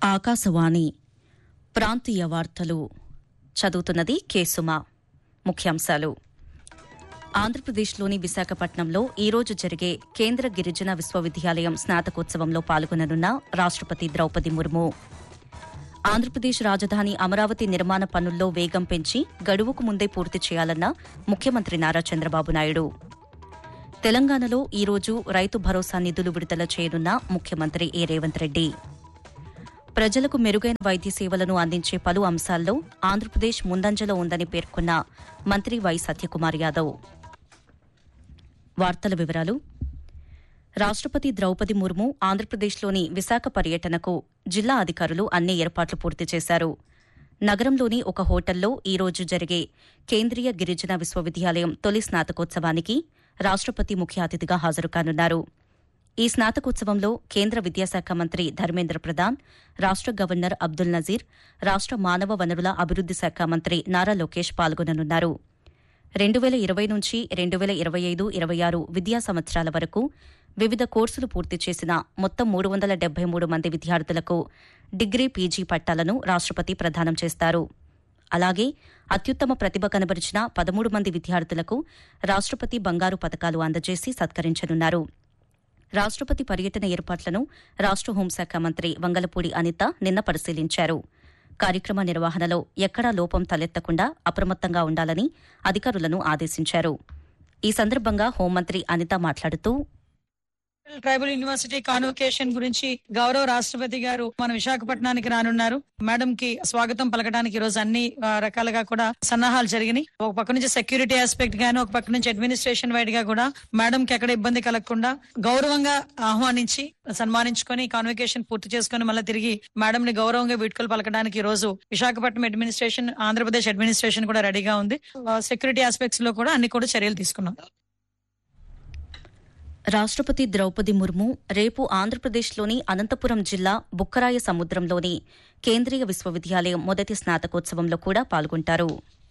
ఆకాశవాణి ప్రాంతీయ వార్తలు చదువుతున్నది కేసుమ ముఖ్యాంశాలు ఆంధ్రప్రదేశ్లోని విశాఖపట్నంలో ఈ రోజు జరిగే కేంద్ర గిరిజన విశ్వవిద్యాలయం స్నాతకోత్సవంలో పాల్గొననున్న రాష్టపతి ద్రౌపది ముర్ము ఆంధ్రప్రదేశ్ రాజధాని అమరావతి నిర్మాణ పనుల్లో వేగం పెంచి గడువుకు ముందే పూర్తి చేయాలన్న ముఖ్యమంత్రి నారా చంద్రబాబు నాయుడు తెలంగాణలో ఈ రోజు రైతు భరోసా నిధులు విడుదల చేయనున్న ముఖ్యమంత్రి ఏ రేవంత్ రెడ్డి ప్రజలకు మెరుగైన వైద్య సేవలను అందించే పలు అంశాల్లో ఆంధ్రప్రదేశ్ ముందంజలో ఉందని పేర్కొన్న మంత్రి వై సత్యకుమార్ యాదవ్ వార్తల వివరాలు రాష్టపతి ద్రౌపది ముర్ము ఆంధ్రప్రదేశ్లోని విశాఖ పర్యటనకు జిల్లా అధికారులు అన్ని ఏర్పాట్లు పూర్తి చేశారు నగరంలోని ఒక హోటల్లో ఈ రోజు జరిగే కేంద్రీయ గిరిజన విశ్వవిద్యాలయం తొలి స్నాతకోత్సవానికి రాష్టపతి ముఖ్య అతిథిగా హాజరు కానున్నారు ఈ స్నాతకోత్సవంలో కేంద్ర విద్యాశాఖ మంత్రి ధర్మేంద్ర ప్రధాన్ రాష్ట గవర్నర్ అబ్దుల్ నజీర్ రాష్ట మానవ వనరుల అభివృద్ది శాఖ మంత్రి నారా లోకేష్ పాల్గొననున్నారు రెండు వేల ఇరవై నుంచి రెండు వేల ఇరవై ఐదు ఇరవై ఆరు విద్యా సంవత్సరాల వరకు వివిధ కోర్సులు పూర్తి చేసిన మొత్తం మూడు వందల డెబ్బై మూడు మంది విద్యార్థులకు డిగ్రీ పీజీ పట్టాలను రాష్టపతి ప్రదానం చేస్తారు అలాగే అత్యుత్తమ ప్రతిభ కనబరిచిన పదమూడు మంది విద్యార్థులకు రాష్టపతి బంగారు పతకాలు అందజేసి సత్కరించనున్నారు రాష్టపతి పర్యటన ఏర్పాట్లను రాష్ట హోంశాఖ మంత్రి వంగలపూడి అనిత నిన్న పరిశీలించారు కార్యక్రమ నిర్వహణలో ఎక్కడా లోపం తలెత్తకుండా అప్రమత్తంగా ఉండాలని అధికారులను ఆదేశించారు ఈ సందర్భంగా హోంమంత్రి అనిత మాట్లాడుతూ ట్రైబల్ యూనివర్సిటీ కాన్వకేషన్ గురించి గౌరవ రాష్ట్రపతి గారు మన విశాఖపట్నానికి రానున్నారు మేడం కి స్వాగతం పలకడానికి ఈ రోజు అన్ని ఆ, రకాలుగా కూడా సన్నాహాలు జరిగినాయి ఒక పక్క నుంచి సెక్యూరిటీ ఆస్పెక్ట్ గాను ఒక పక్క నుంచి అడ్మినిస్ట్రేషన్ వైడ్ గా కూడా మేడం కి ఎక్కడ ఇబ్బంది కలగకుండా గౌరవంగా ఆహ్వానించి సన్మానించుకొని కాన్వకేషన్ పూర్తి చేసుకొని మళ్ళీ తిరిగి మేడం ని గౌరవంగా వీడ్కోలు పలకడానికి ఈ రోజు విశాఖపట్నం అడ్మినిస్ట్రేషన్ ఆంధ్రప్రదేశ్ అడ్మినిస్ట్రేషన్ కూడా రెడీగా ఉంది సెక్యూరిటీ ఆస్పెక్ట్స్ లో కూడా అన్ని కూడా చర్యలు తీసుకున్నాం రాష్టపతి ద్రౌపది ముర్ము రేపు ఆంధ్రప్రదేశ్లోని అనంతపురం జిల్లా బుక్కరాయ సముద్రంలోని కేంద్రీయ విశ్వవిద్యాలయం మొదటి స్నాతకోత్సవంలో కూడా పాల్గొంటారు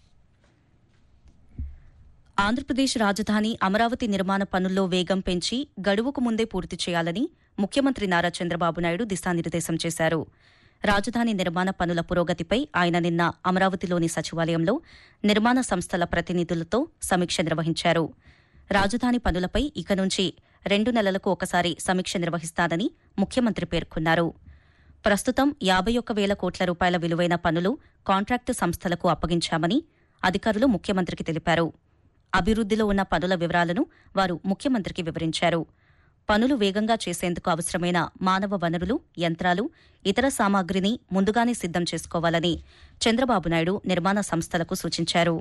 ఆంధ్రప్రదేశ్ రాజధాని అమరావతి నిర్మాణ పనుల్లో వేగం పెంచి గడువుకు ముందే పూర్తి చేయాలని ముఖ్యమంత్రి నారా చంద్రబాబు నాయుడు దిశానిర్దేశం చేశారు రాజధాని నిర్మాణ పనుల పురోగతిపై ఆయన నిన్న అమరావతిలోని సచివాలయంలో నిర్మాణ సంస్థల ప్రతినిధులతో సమీక్ష నిర్వహించారు రాజధాని పనులపై ఇక నుంచి రెండు నెలలకు ఒకసారి సమీక్ష నిర్వహిస్తానని ముఖ్యమంత్రి పేర్కొన్నారు ప్రస్తుతం యాబై ఒక్క వేల కోట్ల రూపాయల విలువైన పనులు కాంట్రాక్టు సంస్థలకు అప్పగించామని అధికారులు ముఖ్యమంత్రికి తెలిపారు అభివృద్దిలో ఉన్న పనుల వివరాలను వారు ముఖ్యమంత్రికి వివరించారు పనులు వేగంగా చేసేందుకు అవసరమైన మానవ వనరులు యంత్రాలు ఇతర సామాగ్రిని ముందుగానే సిద్దం చేసుకోవాలని చంద్రబాబు నాయుడు నిర్మాణ సంస్థలకు సూచించారు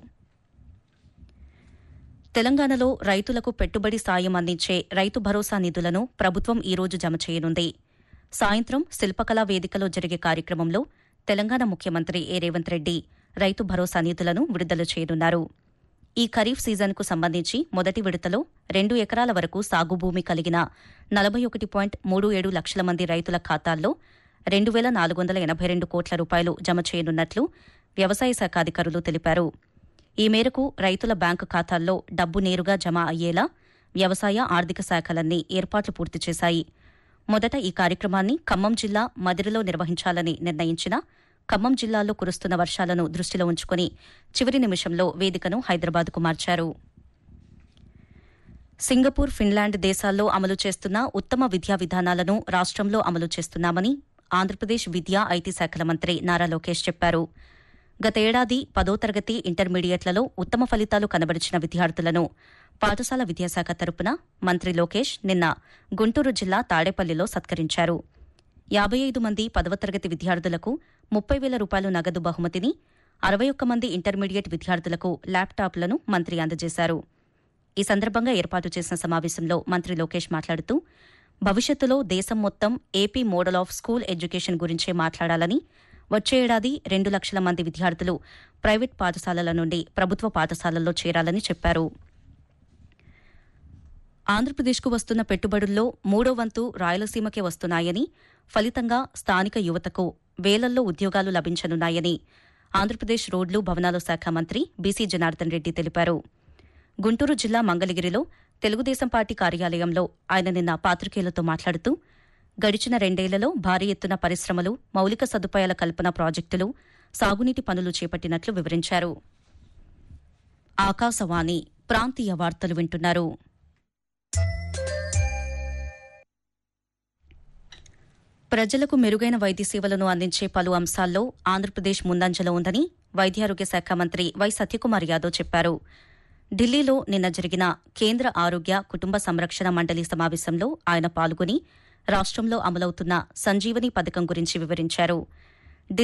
తెలంగాణలో రైతులకు పెట్టుబడి సాయం అందించే రైతు భరోసా నిధులను ప్రభుత్వం ఈ రోజు జమ చేయనుంది సాయంత్రం శిల్పకళా వేదికలో జరిగే కార్యక్రమంలో తెలంగాణ ముఖ్యమంత్రి ఏ రేవంత్ రెడ్డి రైతు భరోసా నిధులను విడుదల చేయనున్నారు ఈ ఖరీఫ్ సీజన్కు సంబంధించి మొదటి విడతలో రెండు ఎకరాల వరకు సాగు భూమి కలిగిన నలభై ఒకటి పాయింట్ మూడు ఏడు లక్షల మంది రైతుల ఖాతాల్లో రెండు వేల నాలుగు వందల ఎనభై రెండు కోట్ల రూపాయలు జమ చేయనున్నట్లు వ్యవసాయ శాఖ అధికారులు తెలిపారు ఈ మేరకు రైతుల బ్యాంకు ఖాతాల్లో డబ్బు నేరుగా జమ అయ్యేలా వ్యవసాయ ఆర్థిక శాఖలన్నీ ఏర్పాట్లు పూర్తి చేశాయి మొదట ఈ కార్యక్రమాన్ని ఖమ్మం జిల్లా మదిరిలో నిర్వహించాలని నిర్ణయించిన ఖమ్మం జిల్లాలో కురుస్తున్న వర్షాలను దృష్టిలో ఉంచుకుని చివరి నిమిషంలో వేదికను హైదరాబాద్కు మార్చారు సింగపూర్ ఫిన్లాండ్ దేశాల్లో అమలు చేస్తున్న ఉత్తమ విద్యా విధానాలను రాష్ట్రంలో అమలు చేస్తున్నామని ఆంధ్రప్రదేశ్ విద్యా ఐటీ శాఖల మంత్రి నారా లోకేష్ చెప్పారు గత ఏడాది పదో తరగతి ఇంటర్మీడియట్లలో ఉత్తమ ఫలితాలు కనబరిచిన విద్యార్థులను పాఠశాల విద్యాశాఖ తరపున మంత్రి లోకేష్ నిన్న గుంటూరు జిల్లా తాడేపల్లిలో సత్కరించారు యాబై ఐదు మంది పదవ తరగతి విద్యార్థులకు ముప్పై వేల రూపాయలు నగదు బహుమతిని అరవై ఒక్క మంది ఇంటర్మీడియట్ విద్యార్థులకు ల్యాప్టాప్లను మంత్రి అందజేశారు ఈ సందర్భంగా ఏర్పాటు చేసిన సమావేశంలో మంత్రి లోకేష్ మాట్లాడుతూ భవిష్యత్తులో దేశం మొత్తం AP model of school education గురించే మాట్లాడాలని వచ్చే ఏడాది రెండు లక్షల మంది విద్యార్థులు ప్రైవేట్ పాఠశాలల నుండి ప్రభుత్వ పాఠశాలల్లో చేరాలని చెప్పారు ఆంధ్రప్రదేశ్కు వస్తున్న పెట్టుబడుల్లో మూడో వంతు రాయలసీమకే వస్తున్నాయని ఫలితంగా స్థానిక యువతకు వేలల్లో ఉద్యోగాలు లభించనున్నాయని ఆంధ్రప్రదేశ్ రోడ్లు భవనాల శాఖ మంత్రి బీసీ జనార్దన్ రెడ్డి తెలిపారు గుంటూరు జిల్లా మంగళగిరిలో తెలుగుదేశం పార్టీ కార్యాలయంలో ఆయన నిన్న పాత్రికేయులతో మాట్లాడుతూ గడిచిన రెండేళ్లలో భారీ ఎత్తున పరిశ్రమలు మౌలిక సదుపాయాల కల్పన ప్రాజెక్టులు సాగునీటి పనులు చేపట్టినట్లు వివరించారు ఆకాశవాణి ప్రాంతీయ వార్తలు వింటున్నారు ప్రజలకు మెరుగైన వైద్య సేవలను అందించే పలు అంశాల్లో ఆంధ్రప్రదేశ్ ముందంజలో ఉందని వైద్యారోగ్య శాఖ మంత్రి వై సత్యకుమార్ యాదవ్ చెప్పారు ఢిల్లీలో నిన్న జరిగిన కేంద్ర ఆరోగ్య కుటుంబ సంరక్షణ మండలి సమావేశంలో ఆయన పాల్గొని రాష్టంలో అమలవుతున్న సంజీవని పథకం గురించి వివరించారు